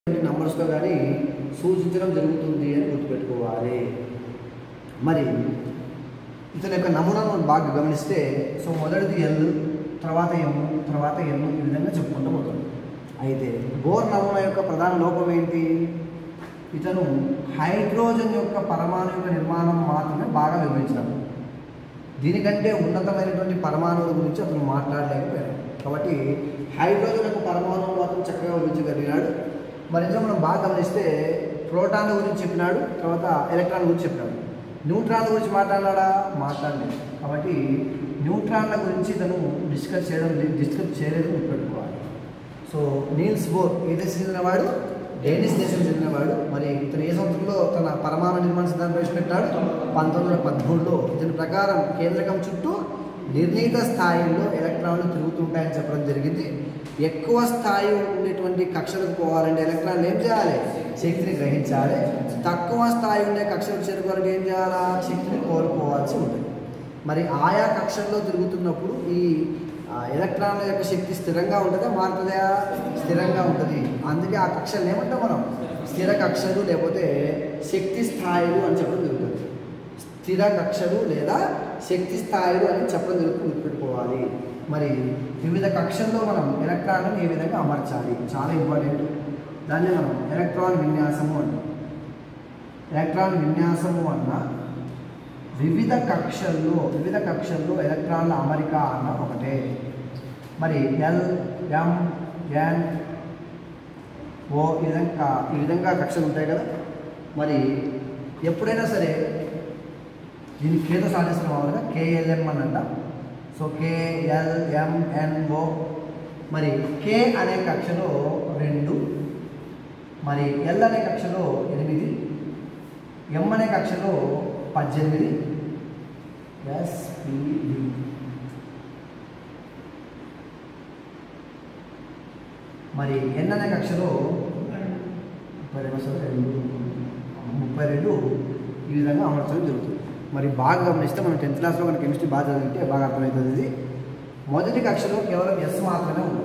నంబర్స్తో కానీ సూచించడం జరుగుతుంది అని గుర్తుపెట్టుకోవాలి మరి ఇతని యొక్క నమూనాను మనం బాగా గమనిస్తే సో మొదటిది ఎల్ తర్వాత ఎమ్ తర్వాత ఎన్ ఈ విధంగా చెప్పుకుంటూ పోతుంది అయితే బోర్ నమూనా యొక్క ప్రధాన లోపం ఏంటి ఇతను హైడ్రోజన్ యొక్క పరమాణు యొక్క నిర్మాణం మాత్రమే బాగా వివరించడం దీనికంటే ఉన్నతమైనటువంటి పరమాణువుల గురించి అతను మాట్లాడలేకపోయాడు కాబట్టి హైడ్రోజన్ యొక్క పరమాణువులు మాత్రం చక్కగా వివరించగలిగినాడు మరి ఇందులో మనం బాగా గమనిస్తే ప్రోటాన్ల గురించి చెప్పినాడు తర్వాత ఎలక్ట్రాన్ల గురించి చెప్పినాడు న్యూట్రాన్ల గురించి మాట్లాడాడా మాట్లాడలేదు కాబట్టి న్యూట్రాన్ల గురించి ఇతను డిస్కస్ చేయడం లేదు డిస్కస్ చేయలేదు గుర్తుపెట్టుకోవాలి సో నీల్స్ బోర్ ఏ దేశం చెందినవాడు డేనిస్ దేశం చెందినవాడు మరి ఇతను ఏ సంవత్సరంలో తన పరమాణు నిర్మాణ సిద్ధాంతం ప్రవేశపెట్టాడు పంతొమ్మిది వందల పదమూడులో దీని ప్రకారం కేంద్రకం చుట్టూ నిర్ణీత స్థాయిలో ఎలక్ట్రాన్లు తిరుగుతుంటాయని చెప్పడం జరిగింది ఎక్కువ స్థాయి ఉండేటువంటి కక్షలకు పోవాలంటే ఎలక్ట్రాన్లు ఏం చేయాలి శక్తిని గ్రహించాలి తక్కువ స్థాయి ఉండే కక్షలకు చేరుకోవాలంటే ఏం చేయాలా శక్తిని కోల్పోవాల్సి ఉంటుంది మరి ఆయా కక్షల్లో తిరుగుతున్నప్పుడు ఈ ఆ, ఎలక్ట్రాన్ల యొక్క శక్తి స్థిరంగా ఉంటుందా మారుతుందా స్థిరంగా ఉంటుంది అందుకే ఆ కక్షలు ఏమంటాం మనం స్థిర కక్షలు లేకపోతే శక్తి స్థాయిలు అని చెప్పడం జరుగుతుంది స్థిర కక్షలు లేదా శక్తి స్థాయిలు అని చెప్పడం జరుగుతుంది గుర్తుపెట్టుకోవాలి మరి వివిధ కక్షల్లో మనం ఎలక్ట్రాన్లను ఏ విధంగా అమర్చాలి చాలా ఇంపార్టెంట్ దాన్ని మనం ఎలక్ట్రాన్ విన్యాసము అంటాం ఎలక్ట్రాన్ విన్యాసము అన్న వివిధ కక్షల్లో వివిధ కక్షల్లో ఎలక్ట్రాన్ల అమరిక అన్న ఒకటే మరి ఎల్ ఎం ఎన్ ఓ ఈ విధంగా ఈ విధంగా కక్షలు ఉంటాయి కదా మరి ఎప్పుడైనా సరే దీన్ని కేతో సాధించడం మామూలుగా కేఎల్ఎం అని అంటాం సో కేఎల్ఎంఎన్ఓ మరి కే అనే కక్షలో రెండు మరి ఎల్ అనే కక్షలో ఎనిమిది ఎం అనే కక్షలో పద్దెనిమిది ఎస్పిడి మరి ఎన్ అనే కక్షలో ముప్పై రెండు వస్తుంది, రెండు ముప్పై రెండు ఈ విధంగా అమర్చడం జరుగుతుంది మరి బాగా గమనిస్తే మనం టెన్త్ క్లాస్లో మన కెమిస్ట్రీ బాగా చదివితే బాగా అర్థమవుతుంది ఇది మొదటి కక్షలో కేవలం ఎస్ మాత్రమే ఉంటుంది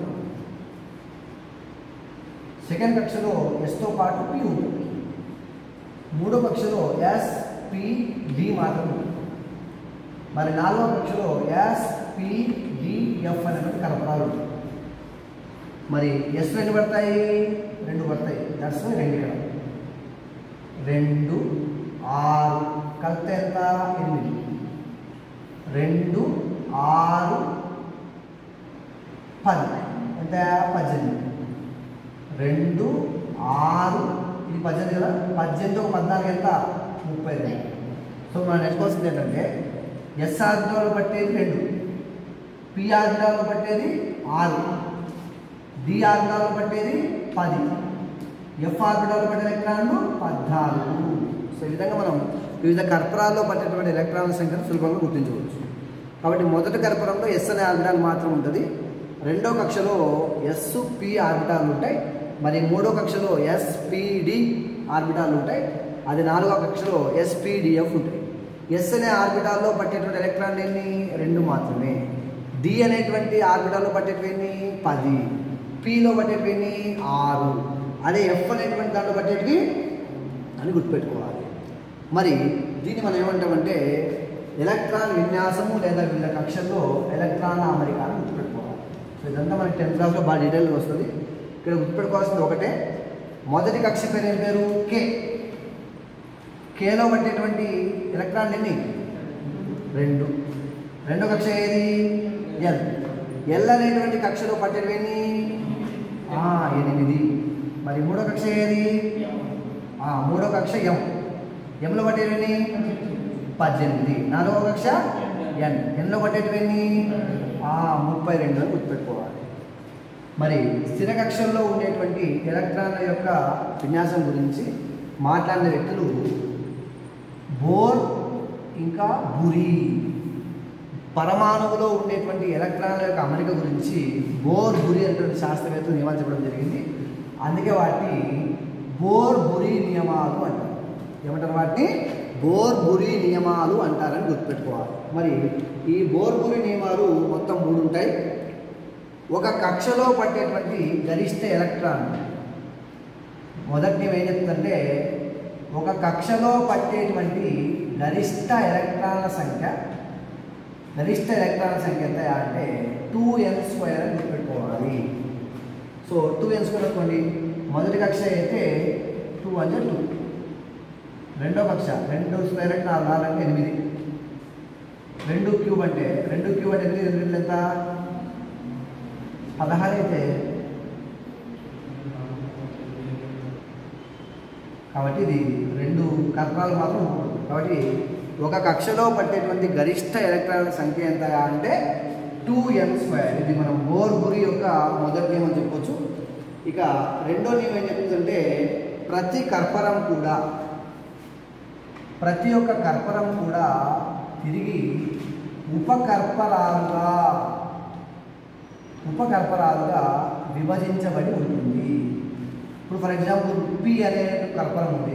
సెకండ్ కక్షలో ఎస్తో పాటు పి ఉంటుంది మూడో కక్షలో ఎస్ పి డి మాత్రమే ఉంటుంది మరి నాలుగో కక్షలో ఎస్ పి డి ఎఫ్ అనేటువంటి కలపరాలు ఉంటాయి మరి ఎస్ రెండు పడతాయి రెండు పడతాయి దట్స్ రెండు ఇక్కడ రెండు ఆరు కలిపితే ఎంత ఎనిమిది రెండు ఆరు పది ఎంత పద్దెనిమిది రెండు ఆరు ఇది పద్దెనిమిది కదా పద్దెనిమిది ఒక పద్నాలుగు ఎంత ముప్పై రెండు సో మనం నేర్చుకోవాల్సింది ఏంటంటే ఎస్ ఆర్బిటాలు పట్టేది రెండు పి ఆర్బిటాలు పట్టేది ఆరు డి ఆర్బిటాలు పట్టేది పది ఎఫ్ ఆర్బిటాలు పట్టే ఎలక్ట్రాన్లు పద్నాలుగు సో ఈ విధంగా మనం వివిధ కర్పరాల్లో పట్టేటువంటి ఎలక్ట్రాన్ల సంఖ్యను సులభంగా గుర్తించవచ్చు కాబట్టి మొదటి కర్పరంలో ఎస్ అనే ఆర్బిటాల్ మాత్రం ఉంటుంది రెండో కక్షలో ఎస్ పి ఆర్బిటాలు ఉంటాయి మరి మూడో కక్షలో ఎస్పిడి ఆర్బిటాలు ఉంటాయి అది నాలుగో కక్షలో ఎస్పిడిఎఫ్ ఉంటాయి ఎస్ అనే ఆర్బిటాల్లో పట్టేటువంటి ఎలక్ట్రాన్లు ఎన్ని రెండు మాత్రమే డి అనేటువంటి ఆర్బిటాల్లో పట్టేటివి ఎన్ని పది పిలో పట్టేటివి ఎన్ని ఆరు అదే ఎఫ్ అనేటువంటి దాంట్లో పట్టేటివి అని గుర్తుపెట్టుకోవాలి మరి దీన్ని మనం ఏమంటామంటే ఎలక్ట్రాన్ విన్యాసము లేదా వివిధ కక్షల్లో ఎలక్ట్రాన్ల అమరిక అని గుర్తుపెట్టుకోవాలి సో ఇదంతా మనకి టెన్త్ క్లాస్లో బాగా డీటెయిల్గా వస్తుంది ఇక్కడ గుర్తుపెట్టుకోవాల్సింది ఒకటే మొదటి కక్ష పేరు ఏం పేరు కే కేలో పట్టేటువంటి ఎలక్ట్రాన్లు ఎన్ని రెండు రెండో కక్ష ఏది ఎల్ ఎల్ అనేటువంటి కక్షలో పట్టేవి ఎన్ని ఆ, ఎనిమిది మరి మూడో కక్ష ఏది ఆ, మూడో కక్ష ఎం ఎంలో పట్టేవి ఎన్ని పద్దెనిమిది నాలుగో కక్ష ఎన్ ఎన్లో పట్టేటివి ఎన్ని ఆ, ముప్పై రెండు అని గుర్తుపెట్టుకోవాలి మరి స్థిర కక్షల్లో ఉండేటువంటి ఎలక్ట్రాన్ల యొక్క విన్యాసం గురించి మాట్లాడిన వ్యక్తులు బోర్ ఇంకా బురి పరమాణువులో ఉండేటువంటి ఎలక్ట్రాన్ల యొక్క అమరిక గురించి బోర్ బురి అనేటువంటి శాస్త్రవేత్తలు నియమాలు చెప్పడం జరిగింది అందుకే వాటిని బోర్ బురి నియమాలు అంటారు ఏమంటారు వాటిని బోర్ బురి నియమాలు అంటారని గుర్తుపెట్టుకోవాలి మరి ఈ బోర్ బురి నియమాలు మొత్తం మూడు ఉంటాయి ఒక కక్షలో పట్టేటువంటి గరిష్ట ఎలక్ట్రాన్ మొదటి నియమం ఏం చెప్తుందంటే ఒక కక్షలో పట్టేటువంటి గరిష్ట ఎలక్ట్రాన్ల సంఖ్య గరిష్ట ఎలక్ట్రాన్ల సంఖ్య ఎంత అంటే టూ ఎన్ స్క్వేర్ అని గుర్తుపెట్టుకోవాలి సో టూ ఎన్ స్క్వేర్ అనుకోండి మొదటి కక్ష అయితే టూ అంటే టూ రెండో కక్ష రెండు స్క్వేర్ అంటే నాలుగు నాలుగు అంటే ఎనిమిది రెండు క్యూబ్ అంటే రెండు క్యూబ్ అంటే ఎనిమిది ఎనిమిది ఎంత పదహారు అయితే కాబట్టి ఇది రెండు కర్ణాలు మాత్రం ఉండకూడదు. కాబట్టి ఒక కక్షలో పట్టేటువంటి గరిష్ట ఎలక్ట్రాన్ల సంఖ్య ఎంత అంటే టూ ఎం స్క్వేర్ ఇది మనం బోర్ గురి యొక్క మొదటి నియమం చెప్పొచ్చు ఇక రెండో నియమం ఏం చెప్తుందంటే ప్రతి కర్పరం కూడా ప్రతి ఒక్క కర్పరం కూడా తిరిగి ఉపకర్పరాలుగా ఉపకర్పరాలుగా విభజించబడి ఉంటుంది ఇప్పుడు ఫర్ ఎగ్జాంపుల్ పి అనే కర్పరం ఉంది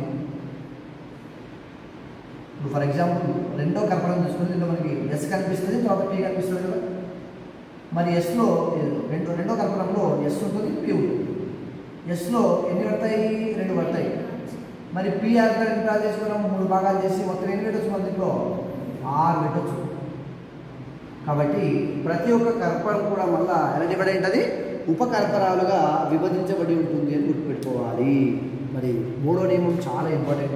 ఇప్పుడు ఫర్ ఎగ్జాంపుల్ రెండో కర్పరం చూసుకుంటే దీంట్లో మనకి ఎస్ కనిపిస్తుంది తర్వాత పి కనిపిస్తుంది కదా మరి ఎస్లో రెండు రెండో కర్పరంలో ఎస్ ఉంటుంది పి ఉంటుంది ఎస్లో ఎన్ని పడతాయి రెండు పడతాయి మరి పి ఆర్ ఎంత చేసుకున్నాం మూడు భాగాలు చేసి మొత్తం ఎన్ని పెట్టచ్చు మన దీంట్లో ఆరు పెట్టచ్చు కాబట్టి ప్రతి ఒక్క కర్పరం కూడా మళ్ళా ఎలా చెప్పబడి ఉంటుంది ఉపకర్పరాలుగా విభజించబడి ఉంటుంది అని గుర్తుపెట్టుకోవాలి మరి మూడో నియమం చాలా ఇంపార్టెంట్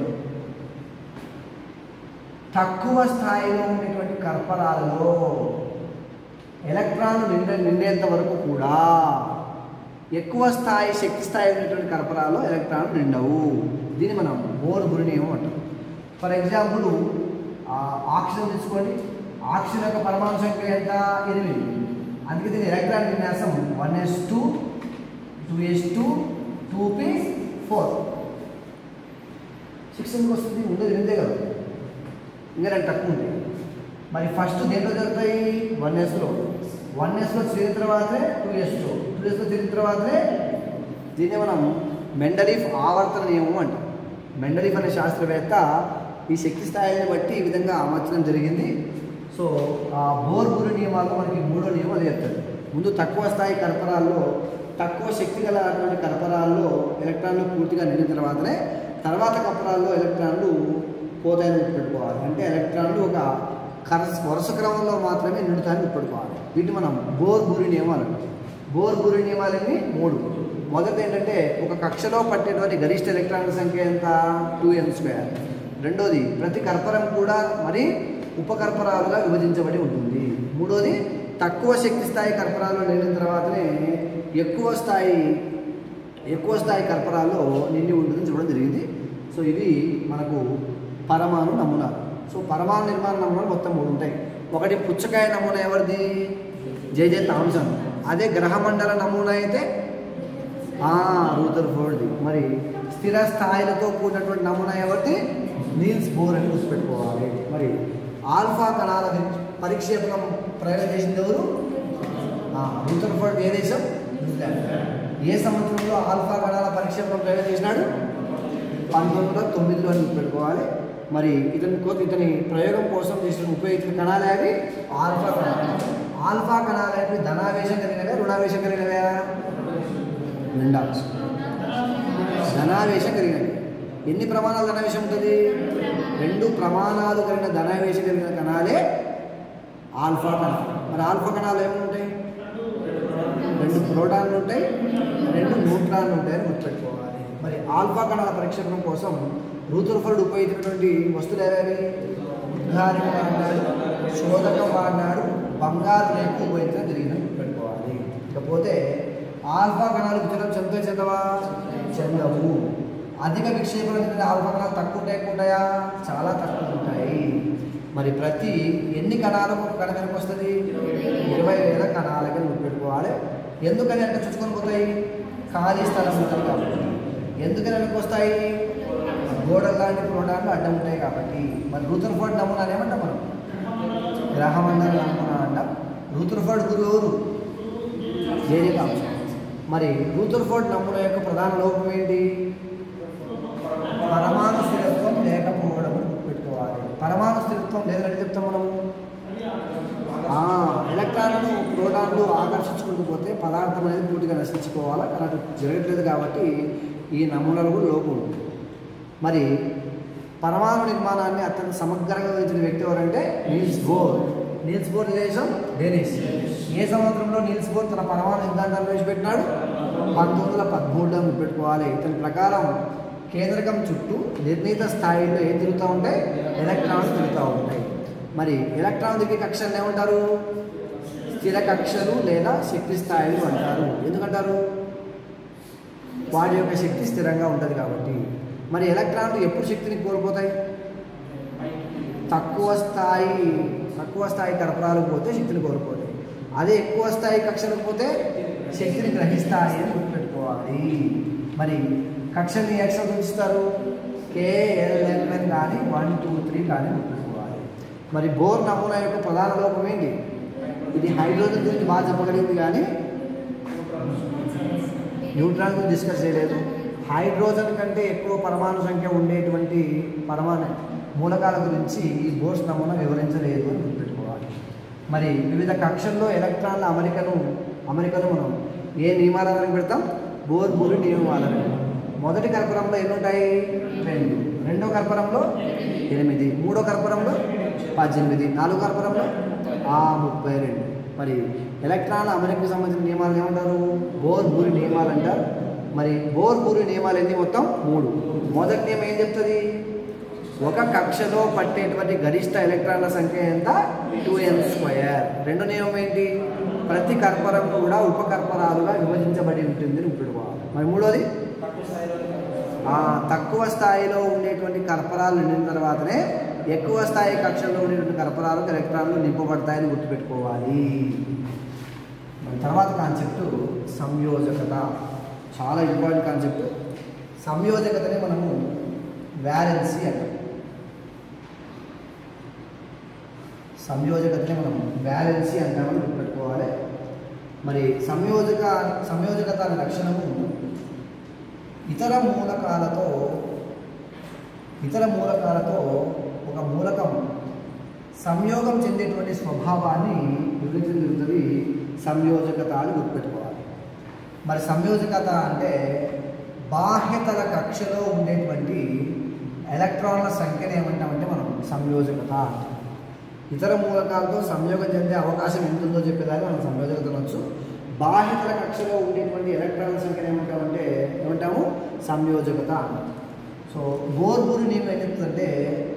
తక్కువ స్థాయిలో ఉండేటువంటి కర్పరాలలో ఎలక్ట్రాన్లు నిండే నిండేంత వరకు కూడా ఎక్కువ స్థాయి శక్తి స్థాయి ఉన్నటువంటి కర్పరాల్లో ఎలక్ట్రాన్లు నిండవు దీన్ని మనం బోర్ గురి నియమం అంటాం ఫర్ ఎగ్జాంపుల్ ఆక్సిజన్ తీసుకోండి ఆక్సిజన్ యొక్క పరమాణు సంఖ్య ఎంత ఎనిమిది అందుకే దీని ఎలక్ట్రాన్ విన్యాసం one S two two S two two P four six ఎందుకు వస్తుంది ఉండేది ఎనిమిదే కదా ఇంకా రెండు తక్కువ ఉంటాయి మరి ఫస్ట్ దేంట్లో జరుగుతాయి వన్ ఎస్లో వన్ ఎస్లో చేరిన తర్వాతే టూ ఎస్లో టూ ఎస్లో చేరిన తర్వాతే దీన్ని మనం మెండలీఫ్ ఆవర్తన నియమం అంటాం మెండలీఫ్ అనే శాస్త్రవేత్త ఈ శక్తి స్థాయిని బట్టి ఈ విధంగా అమర్చడం జరిగింది సో ఆ బోర్ గురి నియమాలు మనకి మూడో నియమం అది చెప్తుంది ముందు తక్కువ స్థాయి కర్పరాల్లో తక్కువ శక్తి గల అటువంటి కర్పరాల్లో ఎలక్ట్రాన్లు పూర్తిగా నిండిన తర్వాతనే తర్వాత కర్పరాల్లో ఎలక్ట్రాన్లు పోతాయని గుర్తుపెట్టుకోవాలి అంటే ఎలక్ట్రాన్లు ఒక కరస్ వరుస క్రమంలో మాత్రమే నిండుతాయని గుర్తుపెట్టుకోవాలి వీటిని మనం బోర్ గురి నియమాలు అంటాం. బోర్ గురి నియమాలన్నీ మూడు మొదటి ఏంటంటే ఒక కక్షలో పట్టేటువంటి గరిష్ట ఎలక్ట్రాన్ల సంఖ్య ఎంత టూ ఎన్ స్క్వేర్ రెండోది ప్రతి కర్పరం కూడా మరి ఉపకర్పరాలుగా విభజించబడి ఉంటుంది మూడోది తక్కువ శక్తి స్థాయి కర్పరాలు నిండిన తర్వాతనే ఎక్కువ స్థాయి ఎక్కువ స్థాయి కర్పరాల్లో నిండి ఉంటుందని చూడడం జరిగింది సో ఇవి మనకు పరమాణు నమూనాలు సో పరమాణు నిర్మాణ నమూనాలు మొత్తం మూడు ఉంటాయి ఒకటి పుచ్చకాయ నమూనా ఎవరిది జేజే థామ్సన్ అదే గ్రహమండల నమూనా అయితే రూదర్ ఫోర్డ్ది మరి స్థిర స్థాయిలతో కూడినటువంటి నమూనా ఎవరిది నీల్స్ బోర్ అని గుర్తుపెట్టుకోవాలి మరి ఆల్ఫా కణాల పరిక్షేపణం ప్రయోగం చేసింది ఎవరు రూదర్ ఫోర్డ్ ఏ దేశం న్యూజిలాండ్ ఏ సంవత్సరంలో ఆల్ఫా కణాల పరిక్షేపణం ప్రయోగం చేసినాడు పంతొమ్మిది వందల తొమ్మిదిలో అని గుర్తుపెట్టుకోవాలి మరి ఇతని కో- ఇతని ప్రయోగం కోసం చేసిన ఉపయోగించిన కణాలే అవి ఆల్ఫా కణాలు ఆల్ఫా కణాలు అంటే ధనావేశం కలిగినవే రుణావేశం కలిగినవే నిండాల్సి ధనావేశం కలిగినవి ఎన్ని ప్రమాణాలు ధనావేశం ఉంటుంది రెండు ప్రమాణాలు కలిగిన ధనావేశం కలిగిన కణాలే ఆల్ఫా కణాలు మరి ఆల్ఫా కణాలు ఏమి ఉంటాయి రెండు ప్రోటాన్లు ఉంటాయి రెండు న్యూట్రాన్లు ఉంటాయని గుర్తుపెట్టుకోవాలి మరి ఆల్ఫా కణాల పరీక్షణం కోసం రూతుర్ఫర్డ్ ఉపయోగించినటువంటి వస్తువులు ఏవేవి ఉద్ధారణ వాడినాడు శోధకం వాడినాడు బంగారు రేపు ఉపయోగించడం జరిగిందని గుర్తుపెట్టుకోవాలి ఇకపోతే ఆల్ఫా కణాలు విచలనం చెందుతాయి చెందవా చెందవు అధిక విక్షేపణ చెందిన ఆల్ఫా కణాలు తక్కువ ఉంటాయి ఎక్కువ ఉంటాయా చాలా తక్కువ ఉంటాయి మరి ప్రతి ఎన్ని కణాలకు ఒక కణ కనుక వస్తుంది ఇరవై వేల కణాలకి గుర్తుపెట్టుకోవాలి ఎందుకని అంటే చుచ్చుకొని పోతాయి ఖాళీ స్థలం ఉంటుంది కాబట్టి ఎందుకని వెనక్కి వస్తాయి గోడల లాంటి ప్రోటాన్లు అడ్డం ఉంటాయి కాబట్టి మరి రూతుర్ఫర్డ్ నమూనా ఏమంటాం మనం గ్రహమండల నమూనా అంటాం రూతుర్ఫర్డ్ గురువు ఎవరు జేజే థామ్సన్ మరి రూతుర్ఫర్డ్ నమూనా యొక్క ప్రధాన లోపం ఏంటి పరమాణు స్థిరత్వం లేకపోవడం అని గుర్తుపెట్టుకోవాలి పరమాణు స్థిరత్వం లేదని చెప్తాం మనము ఆ, ఎలక్ట్రాన్లను ప్రోటాన్లు ఆకర్షించుకుంటూ పోతే పదార్థం అనేది పూర్తిగా నశించుకోవాలి కానీ అది జరగట్లేదు కాబట్టి ఈ నమూనాలు కూడా లోపం ఉంది మరి పరమాణు నిర్మాణాన్ని అత్యంత సమగ్రంగా వివరించిన వ్యక్తి ఎవరంటే నీల్స్ బోర్ నీల్స్ బోర్ దేశం డెనిస్ ఏ సంవత్సరంలో నీల్స్ బోర్ తన పరమాణు సిద్ధాంతాన్ని ప్రవేశపెట్టినాడు పంతొమ్మిది వందల పదమూడులో పెట్టుకోవాలి ఇతని ప్రకారం కేంద్రకం చుట్టూ నిర్ణీత స్థాయిలో ఏం తిరుగుతూ ఉంటాయి ఎలక్ట్రాన్స్ తిరుగుతూ ఉంటాయి మరి ఎలక్ట్రాన్ దిగే కక్షలు ఏమంటారు స్థిర కక్షలు లేదా శక్తి స్థాయిలు అంటారు ఎందుకంటారు వాటి యొక్క శక్తి స్థిరంగా ఉంటుంది కాబట్టి మరి ఎలక్ట్రాన్లు ఎప్పుడు శక్తిని కోల్పోతాయి తక్కువ స్థాయి తక్కువ స్థాయి కర్పరాలు పోతే శక్తిని కోల్పోతాయి అదే ఎక్కువ స్థాయి కక్షలకు పోతే శక్తిని గ్రహిస్తాయి అని గుర్తుపెట్టుకోవాలి మరి కక్షల్ని ఏ అక్షరం సూచిస్తారు కేఎల్ఎంఎన్ కానీ వన్ టూ త్రీ కానీ గుర్తుపెట్టుకోవాలి మరి బోర్ నమూనా యొక్క ప్రధాన లోపం ఏంటి ఇది హైడ్రోజన్ గురించి బాగా చెప్పగలిగింది కానీ న్యూట్రాన్ గురించి డిస్కస్ చేయలేదు హైడ్రోజన్ కంటే ఎక్కువ పరమాణు సంఖ్య ఉండేటువంటి పరమాణు మూలకాల గురించి ఈ బోర్స్ నమూనా వివరించలేదు అని గుర్తుపెట్టుకోవాలి మరి వివిధ కక్షల్లో ఎలక్ట్రాన్ల అమరికను అమరికను మనం ఏ నియమాలను పెడతాం బోర్ బోరు నియమాలను మొదటి కర్పూరంలో ఎన్ని ఉంటాయి రెండు రెండో కర్పూరంలో ఎనిమిది మూడో కర్పూరంలో పద్దెనిమిది నాలుగో కర్పూరంలో ఆ ముప్పై రెండు మరి ఎలక్ట్రాన్ల అమరికకు సంబంధించిన నియమాలు ఏమంటారు బోర్ బూరి నియమాలు అంటారు మరి బోర్ బూరి నియమాలు ఎన్ని మొత్తం మూడు మొదటి నియమం ఏం చెప్తుంది ఒక కక్షలో పట్టేటువంటి గరిష్ట ఎలక్ట్రాన్ల సంఖ్య ఎంత టూ ఎన్ స్క్వయర్ రెండో నియమం ఏంటి ప్రతి కర్పరం కూడా ఉపకర్పరాలుగా విభజించబడి ఉంటుంది అని గుర్తుపెట్టుకోవాలి మరి మూడోది ఆ, తక్కువ స్థాయిలో ఉండేటువంటి కర్పరాలు నిండిన తర్వాతనే ఎక్కువ స్థాయి కక్షల్లో ఉండేటువంటి కర్పరాలకు ఎలక్ట్రాన్లు నింపబడతాయని గుర్తుపెట్టుకోవాలి మరి తర్వాత కాన్సెప్ట్ సంయోజకత చాలా ఇంపార్టెంట్ కాన్సెప్ట్ సంయోజకతని మనము వ్యాలెన్సీ అంటాం సంయోజకతని మనం బ్యాలెన్సీ అంటామని గుర్తుపెట్టుకోవాలి మరి సంయోజక సంయోజకత అనే లక్షణము ఇతర మూలకాలతో ఇతర మూలకాలతో ఒక మూలకం సంయోగం చెందేటువంటి స్వభావాన్ని వివరించడం జరుగుతుంది సంయోజకత అని గుర్తుపెట్టుకోవాలి మరి సంయోజకత అంటే బాహ్యతల కక్షలో ఉండేటువంటి ఎలక్ట్రాన్ల సంఖ్యను ఏమంటామంటే మనం సంయోజకత అంటాం ఇతర మూలకాలతో సంయోగం చెందే అవకాశం ఎంత ఉందో చెప్పేదాన్ని మనం సంయోజకత అనొచ్చు బాహ్యతల కక్షలో ఉండేటువంటి ఎలక్ట్రాన్ల సంఖ్యను ఏమంటామంటే ఏమంటాము సంయోజకత అంటాం సో బోర్బూరి నియమం ఏం చెప్తుందంటే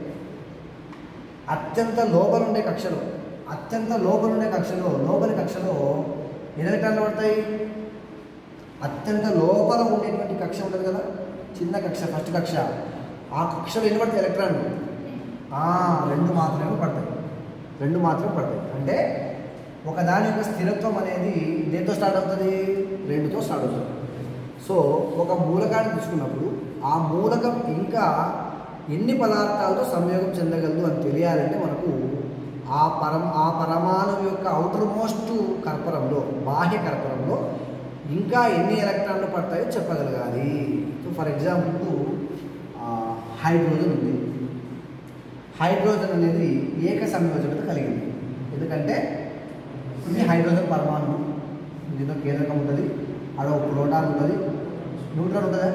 అత్యంత లోపల ఉండే కక్షలో అత్యంత లోపల ఉండే కక్షలో లోపలి కక్షలో ఎన్ని ఎలక్ట్రాన్లు పడతాయి అత్యంత లోపల ఉండేటువంటి కక్ష ఉంటుంది కదా చిన్న కక్ష ఫస్ట్ కక్ష ఆ కక్షలో ఎన్ని పడతాయి ఎలక్ట్రాన్లు ఆ, రెండు మాత్రమే పడతాయి రెండు మాత్రమే పడతాయి అంటే ఒక దాని యొక్క స్థిరత్వం అనేది దేంతో స్టార్ట్ అవుతుంది రెండుతో స్టార్ట్ అవుతుంది సో ఒక మూలకాన్ని తీసుకున్నప్పుడు ఆ మూలకం ఇంకా ఎన్ని పదార్థాలతో సంయోగం చెందగలదు అని తెలియాలంటే మనకు ఆ పరం ఆ పరమాణువు యొక్క అవుటర్ మోస్ట్ కర్పరంలో బాహ్య కర్పరంలో ఇంకా ఎన్ని ఎలక్ట్రాన్లు పడతాయో చెప్పగలగాలి సో ఫర్ ఎగ్జాంపుల్ హైడ్రోజన్ ఉంది హైడ్రోజన్ అనేది ఏక సంయోజకత కలిగింది ఎందుకంటే ఇది హైడ్రోజన్ పరమాణు దీంట్లో కేంద్రకం ఉంటుంది ఆడ ఒక ప్రోటాన్ ఉంటుంది న్యూట్రాన్ ఉంటుందా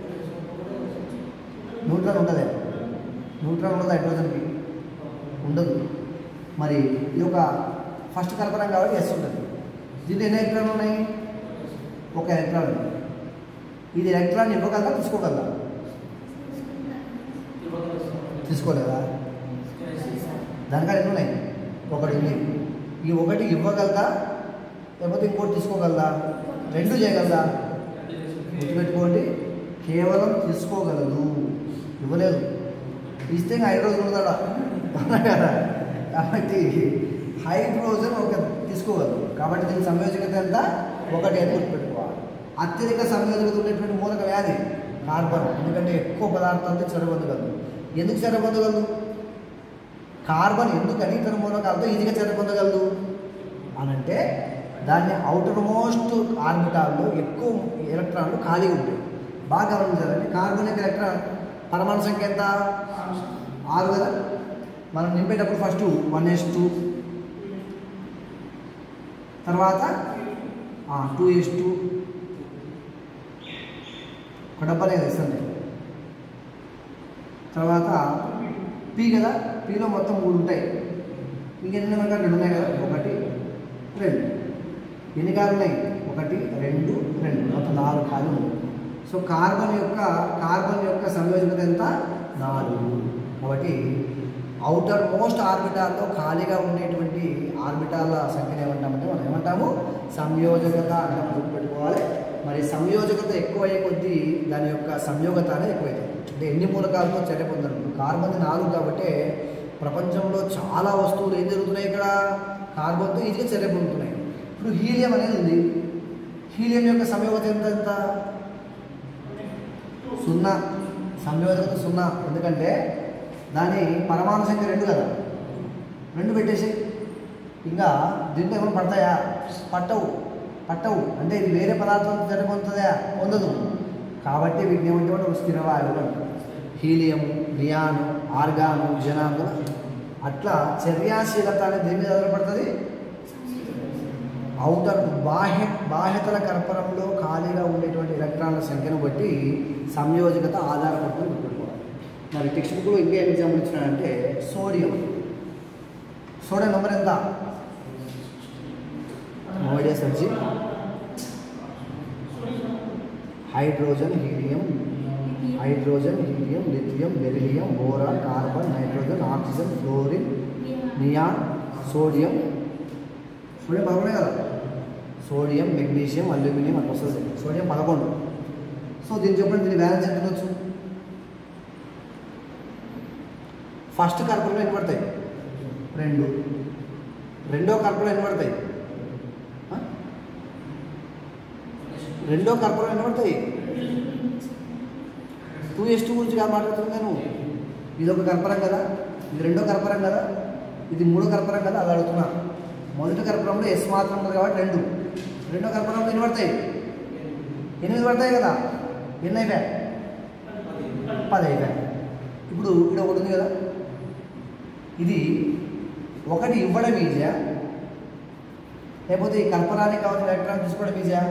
న్యూట్రాన్ ఉండదే న్యూట్రాన్ ఉండదు హైడ్రోజన్కి ఉండదు మరి ఇది ఒక ఫస్ట్ కల్పన కాబట్టి ఎస్ ఉంటుంది దీంట్లో ఎన్ని ఎలక్ట్రాన్లు ఉన్నాయి ఒక ఎలక్ట్రాన్ ఉంది. ఇది ఎలక్ట్రాన్ ఇవ్వగలదా తీసుకోగలదా తీసుకోలేదా దానికాడ ఎన్ని ఉన్నాయి ఒకటి ఉంది ఈ ఒకటి ఇవ్వగలదా లేకపోతే ఇంకోటి తీసుకోగలదా రెండు చేయగలదా గుర్తుపెట్టుకోండి కేవలం తీసుకోగలదు ఇవ్వలేదు ఇస్తే ఇంకా హైడ్రోజన్ ఉందా అవునా కదా కాబట్టి హైడ్రోజన్ ఒక తీసుకోగలదు కాబట్టి దీని సంయోజకత ఎంత ఒకటి అని గుర్తుపెట్టుకోవాలి అత్యధిక సంయోజకత ఉండేటువంటి మూలక వ్యాధి కార్బన్ ఎందుకంటే ఎక్కువ పదార్థాలతో చెరబొందగలదు ఎందుకు చెరబొందగలదు కార్బన్ ఎందుకని ఇతర మూలకాలతో ఈజీగా చెరబొందగలదు అని అంటే దాన్ని అవుటర్ మోస్ట్ ఆర్బిటాల్లో ఎక్కువ ఎలక్ట్రాన్లు ఖాళీగా ఉంటాయి బాగా గమనించాలండి కార్బన్ యొక్క ఎలక్ట్రాన్ పరమాణు సంఖ్య ఎంత ఆరు కదా మనం నింపేటప్పుడు ఫస్ట్ వన్ ఎస్ టూ తర్వాత టూ ఎస్ టూ ఒక డబ్బానే కదా ఇస్తుంది తర్వాత పీ కదా పీలో మొత్తం మూడు ఉంటాయి ఇంకెన్ని ఉన్నాయి రెండు ఉన్నాయి కదా ఒకటి రెండు ఎన్ని కార్లు ఉన్నాయి ఒకటి రెండు రెండు మొత్తం నాలుగు కార్లు ఉన్నాయి సో కార్బన్ యొక్క కార్బన్ యొక్క సంయోజకత ఎంత నాలుగు కాబట్టి అవుటర్ మోస్ట్ ఆర్బిటాల్లో ఖాళీగా ఉండేటువంటి ఆర్బిటాల సంఖ్యను ఏమంటామంటే మనం ఏమంటాము సంయోజకత అంటే గుర్తుపెట్టుకోవాలి మరి సంయోజకత ఎక్కువ అయ్యే కొద్దీ దాని యొక్క సంయోగత అనేది ఎక్కువైతుంది అంటే ఎన్ని మూలకాలతో చర్య పొందడం కార్బన్ నాలుగు కాబట్టి ప్రపంచంలో చాలా వస్తువులు ఏం జరుగుతున్నాయి ఇక్కడ కార్బన్తో ఈజీగా చర్య పొందుతున్నాయి ఇప్పుడు హీలియం అనేది ఉంది హీలియం యొక్క సంయోగత ఎంత ఎంత సున్నా సంయోజకత సున్నా ఎందుకంటే దాని పరమాణు సంఖ్య రెండు కదా రెండు పెట్టేసి ఇంకా దీంట్లో ఏమైనా పడతాయా పట్టవు పట్టవు అంటే ఇది వేరే పదార్థం చర్య పొందుతుందా పొందదు కాబట్టి వీటిని ఏమంటే మనం స్థిర వాయువులు అంటారు హీలియం నియాను ఆర్గాను జనాను అట్లా చర్యాశీలత అనేది దేని మీద ఆధారపడుతుంది ఔటర్ బాహ్య బాహ్యతల కర్పరంలో ఖాళీగా ఉండేటువంటి ఎలక్ట్రాన్ల సంఖ్యను బట్టి సంయోజకత ఆధారపడుతుంది గుర్తుపెట్టుకోవాలి మరి టెక్స్ట్ బుక్లో ఇంకా ఏం ఎగ్జాంపుల్ ఇచ్చినాడంటే సోడియం సోడియం నెంబర్ ఎంత మోడియా సబ్జీ hydrogen helium hydrogen helium lithium beryllium boron carbon nitrogen oxygen fluorine neon sodium sodium పదకొండే కదా సోడియం మెగ్నీషియం అల్యూమినియం అట్లా వస్తుంది సోడియం పదకొండు సో దీన్ని చెప్పండి దీని బ్యాలెన్స్ ఎంత ఉండొచ్చు ఫస్ట్ కర్పూరం ఎన్ని పడతాయి రెండు రెండో కర్పూరం ఎన్ని పడతాయి ఆ? రెండో కర్పూరం ఎన్ని పడతాయి టూ ఎస్ టూ గురించి కాదు మాట్లాడుతుంది నేను ఇది ఒక కర్పూరం కదా ఇది రెండో కర్పూరం కదా ఇది మూడో కర్పూరం కదా అది అడుగుతున్నా మొదటి కర్పూరంలో ఎస్ మాత్రం ఉంటుంది కాబట్టి రెండు రెండో కర్పూరంలో ఎన్ని పడతాయి ఎనిమిది పడతాయి కదా ఎన్ని అయిపోయాయి పది అయిపోయాయి ఇప్పుడు ఇక్కడ ఒకటి ఉంది కదా ఇది ఒకటి ఇవ్వడం ఈజీయా లేకపోతే ఈ కల్పనానికి కావాల్సిన ఎలక్ట్రాన్ తీసుకోవడం ఈజీయా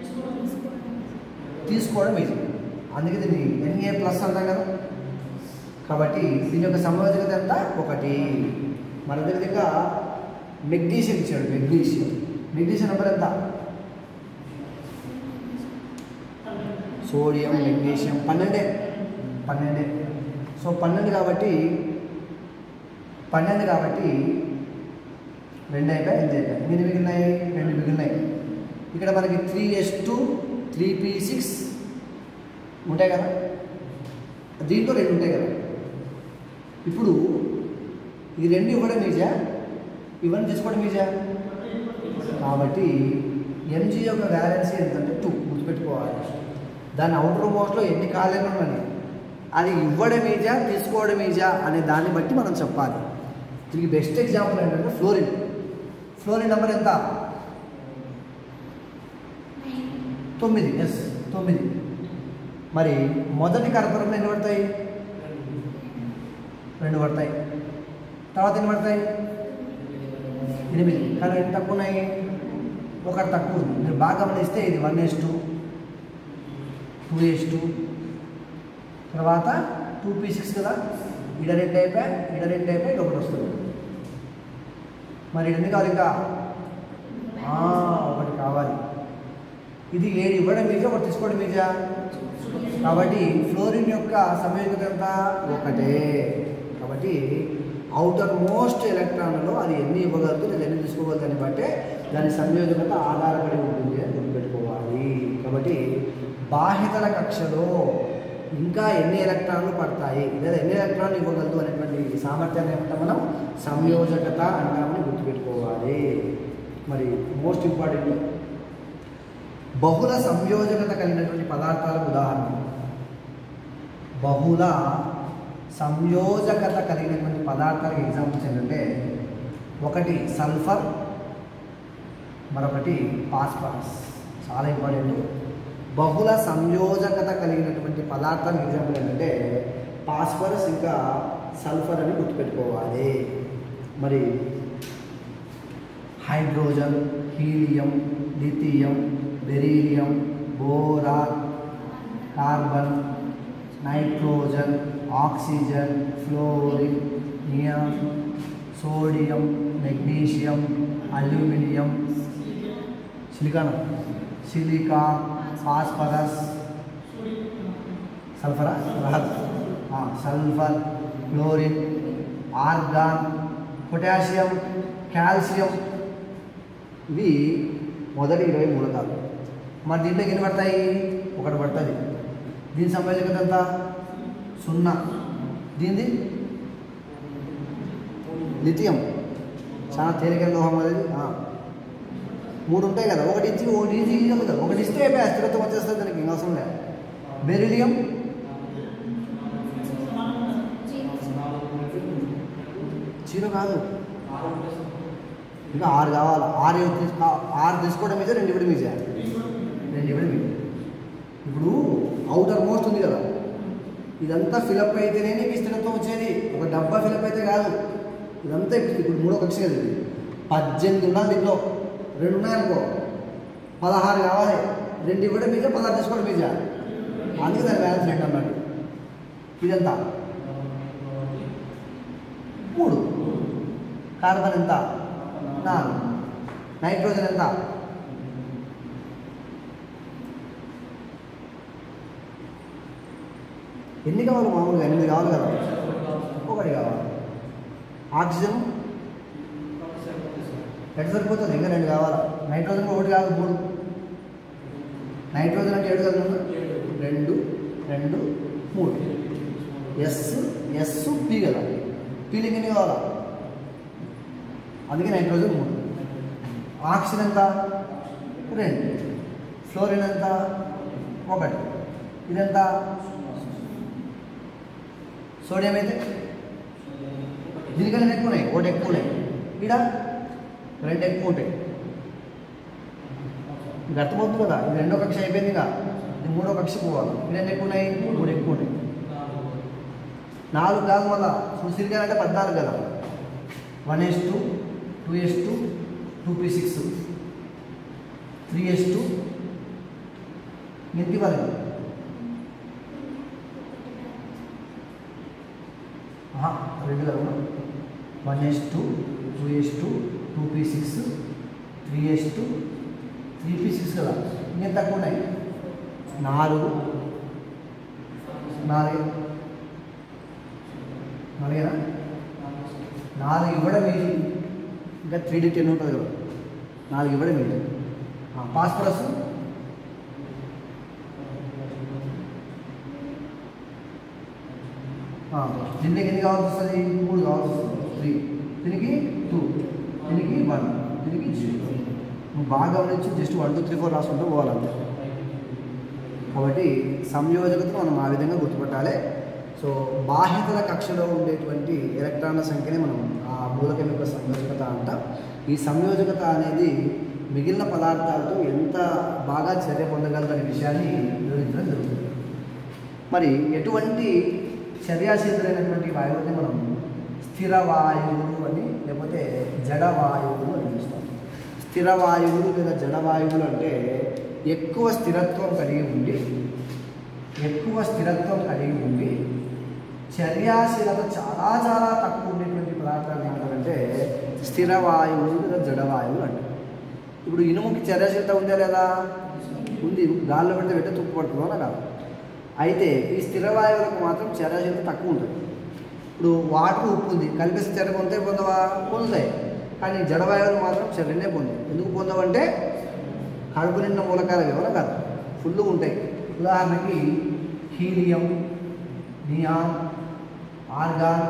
తీసుకోవడం ఈజీ అందుకే దీన్ని ఎన్ఏ ప్లస్ అంటాం కదా కాబట్టి దీని యొక్క సంయోజకత ఎంత ఒకటి మన దగ్గర మెగ్నీషియం ఇచ్చాడు మెగ్నీషియం మెగ్నీషియం నెంబర్ ఎంత సోడియం మెగ్నీషియం పన్నెండే పన్నెండే సో పన్నెండు కాబట్టి పన్నెండు కాబట్టి రెండు అయిపోయాయి ఎనిమిది అయిపోయాయి ఎనిమిది మిగిలినాయి రెండు మిగిలినాయి ఇక్కడ మనకి three S two three P six ఉంటాయి కదా దీంట్లో రెండు ఉంటాయి కదా ఇప్పుడు ఈ రెండు ఇవ్వడం ఈజా ఇవన్నీ తీసుకోవడం ఈజా కాబట్టి ఎంజీ యొక్క వ్యాలెన్సీ ఎంతంటే టూ గుర్తుపెట్టుకోవాలి దాని అవుటర్ మోస్ట్లో ఎన్ని కాలేలు ఉన్నాయి అది ఇవ్వడం ఈజా తీసుకోవడం ఈజా అనే దాన్ని బట్టి మనం చెప్పాలి దీనికి బెస్ట్ ఎగ్జాంపుల్ ఏంటంటే ఫ్లోరిన్ ఫ్లోరిన్ నెంబర్ ఎంత తొమ్మిది ఎస్ తొమ్మిది మరి మొదటి కర్పూరంలో ఎన్ని పడతాయి రెండు పడతాయి తర్వాత ఎన్ని పడతాయి ఎనిమిది కానీ ఎన్ని తక్కువ ఉన్నాయి ఒకటి తక్కువ ఉంది మీరు బాగా గమనిస్తే ఇది one S two two S two తర్వాత టూ పీ సిక్స్ కదా ఇడ రెండు అయిపోయి ఇడ రెండు అయిపోయి ఇక ఒకటి వస్తుంది మరి ఇది ఎన్ని కావాలి ఇంకా ఆ, ఒకటి కావాలి ఇది ఏడు ఇవ్వడం మీజా ఒకటి తీసుకోవడం మీజా కాబట్టి ఫ్లోరిన్ యొక్క సంయోజకత ఎంత ఒకటే కాబట్టి అవుటర్ మోస్ట్ ఎలక్ట్రాన్లో అది ఎన్ని ఇవ్వగలదు లేదా ఎన్ని తీసుకోగలదు అని బట్టే దాని సంయోజకత ఆధారపడి ఉంటుంది అని గుర్తుపెట్టుకోవాలి కాబట్టి బాహ్యతల కక్షలో ఇంకా ఎన్ని ఎలక్ట్రాన్లు పడతాయి లేదా ఎన్ని ఎలక్ట్రాన్లు ఇవ్వగలదు అనేటువంటి సామర్థ్యాన్ని ఏమంటాం మనం సంయోజకత అంటామని గుర్తుపెట్టుకోవాలి మరి మోస్ట్ ఇంపార్టెంట్ బహుళ సంయోజకత కలిగినటువంటి పదార్థాలకు ఉదాహరణ బహుళ సంయోజకత కలిగినటువంటి పదార్థాలకు ఎగ్జాంపుల్స్ ఏంటంటే ఒకటి సల్ఫర్ మరొకటి పాస్పరస్ చాలా ఇంపార్టెంట్ బహుళ సంయోజకత కలిగినటువంటి పదార్థాలకు ఎగ్జాంపుల్ ఏంటంటే పాస్పరస్ ఇంకా సల్ఫర్ అని గుర్తుపెట్టుకోవాలి మరి hydrogen helium lithium beryllium boron carbon nitrogen oxygen fluorine neon sodium magnesium aluminium silicon silica phosphorus సల్ఫరా రాదు ఆ, sulphur chlorine argon potassium calcium ఇవి మొదటి ఇరవై మూలకాలు మరి దీంట్లో ఎన్ని పడతాయి ఒకటి పడుతుంది దీని సంయోజకత ఎంత సున్నా దీనిది లిథియం చాలా తేలికైన లోహం అది ఆ. మూడు ఉంటాయి కదా ఒకటి ఇచ్చి ఒకటి ఇచ్చి ఇది ఉంది కదా ఒకటి ఇస్తే అయిపోయి స్థిరత్వం వచ్చేస్తుంది దానికి ఇంకా అవసరం లేదు బెరిలియం చీర కాదు ఇంకా ఆరు కావాలి ఆరు తీసు- ఆ- ఆరు తీసుకోవడం మీద రెండు ఇవ్వడం ఈజీ రెండు ఇవ్వడం ఈజీ ఇప్పుడు అవుటర్ మోస్ట్ ఉంది కదా ఇదంతా ఫిలప్ అయితేనే నీకు ఈ స్థిరత్వం వచ్చేది ఒక డబ్బా ఫిలప్ అయితే కాదు ఇదంతా ఇప్పుడు ఇప్పుడు మూడో కక్ష కదా ఇది పద్దెనిమిది ఉండాలి దీంట్లో రెండు ఉన్నాయనుకో పదహారు కావాలి రెండు ఇవ్వడం మీద పదహారు తీసుకోవడం మీద అందుకే దాని బ్యాలెన్స్ రెండు అన్నట్టు ఇదంతా మూడు కార్బన్ ఎంత నాలుగు నైట్రోజన్ ఎంత ఎన్ని కావాలి మామూలుగా ఎనిమిది కావాలి కదా ఒకటి కావాలి ఆక్సిజన్ ఎటు సరిపోతుంది ఇంకా రెండు కావాలా నైట్రోజన్ ఒకటి కాదు మూడు నైట్రోజన్ అంటే ఏడు కదా రెండు రెండు మూడు ఎస్ ఎస్ పి కదా పీలింగ్ ఎన్ని కావాలా అందుకే నైట్రోజన్ మూడు ఆక్సిజన్ ఎంత రెండు ఫ్లోరిన్ ఎంత ఒకటి ఇదెంత సోడియం అయితే దీనికన్నా ఎక్కువ ఉన్నాయి ఒకటి ఎక్కువ ఉన్నాయి ఇక్కడ రెండు ఎక్కువ ఉంటాయి మీకు అర్థమవుతుంది కదా ఇది రెండో కక్ష అయిపోయింది ఇక ఇది మూడో కక్ష పోవాలి ఇది ఎన్ని ఎక్కువ ఉన్నాయి మూడు ఎక్కువ ఉన్నాయి నాలుగు కాదు మళ్ళా సుశీల్ అంటే పద్నాలుగు కదా one S two two S two two P six three S two ఇంటి వాళ్ళు ఆహా, రెండు కదా one S two two S two two P six three S two three P six కదా ఇంకేం తక్కువ ఉన్నాయి నాలుగు నాలుగు నాలుగేనా నాలుగు ఇవ్వడం ఈజీ ఇంకా త్రీ డి టెన్ ఉంటుంది కదా నాలుగు ఇవ్వడం ఈజీ పాస్పరస్ దీనికి ఎన్ని కావాల్సి వస్తుంది మూడు కావాల్సి వస్తుంది త్రీ దీనికి టూ దీనికి వన్ దీనికి జీరో నువ్వు బాగా గమనించి just one two three four రాసుకుంటూ పోవాలంతే కాబట్టి సంయోజకతను మనం ఆ విధంగా గుర్తుపట్టాలి సో బాహ్యతల కక్షలో ఉండేటువంటి ఎలక్ట్రాన్ల సంఖ్యనే మనం ఆ మూలకం యొక్క సంయోజకత అంటాం ఈ సంయోజకత అనేది మిగిలిన పదార్థాలతో ఎంత బాగా చర్య పొందగలదనే విషయాన్ని వివరించడం జరుగుతుంది మరి ఎటువంటి చర్యాశీలులైనటువంటి వాయువుని మనం స్థిర వాయువులు అని లేకపోతే జడ వాయువులు అని పిలుస్తాం స్థిర వాయువులు లేదా జడ వాయువులు అంటే ఎక్కువ స్థిరత్వం కలిగి ఉండి ఎక్కువ స్థిరత్వం కలిగి ఉండి చర్యాశీలత చాలా చాలా తక్కువ ఉండేటువంటి పదార్థాలు ఏమంటారంటే స్థిర వాయువులు లేదా జడ వాయువులు అంటారు ఇప్పుడు ఇనుముకి చర్యాశీలత ఉందా లేదా ఉంది గాల్లో పెడితే పెట్టే తుప్పు పడుతుందో అలా కాదు అయితే ఈ స్థిర వాయువులకు మాత్రం చర్యాశీలత తక్కువ ఉంటుంది ఇప్పుడు వాటర్ ఉప్పు ఉంది కలిపేసి చర్య పొందుతాయి పొందవా పొందుతాయి కానీ జడవాయువులు మాత్రం చర్యనే పొందాయి ఎందుకు పొందవంటే కడుపు నిండిన మూలకాలు ఏమైనా కాదు ఫుల్గా ఉంటాయి ఉదాహరణకి helium neon argon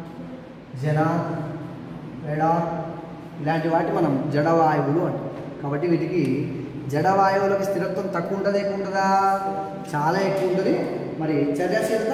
xenon radon ఇలాంటి వాటి మనం జడవాయువులు అంటాం కాబట్టి వీటికి జడవాయువులకు స్థిరత్వం తక్కువ ఉంటుందా ఎక్కువ ఉంటుందా చాలా ఎక్కువ ఉంటుంది మరి చర్యాశీలత